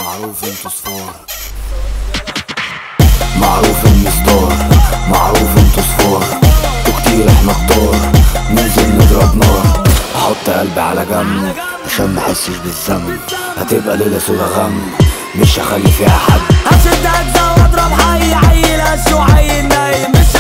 معروف انتو صفار معروف اني ستار معروف انتو صفار وكتير احنا كتار ننزل نضرب نار احط قلبي على جنب عشان محسش بالذنب هتبقى ليلة سودا غم مش هخلي فيها حد هشد اجزا واضرب حي حي القش وحي النايم مش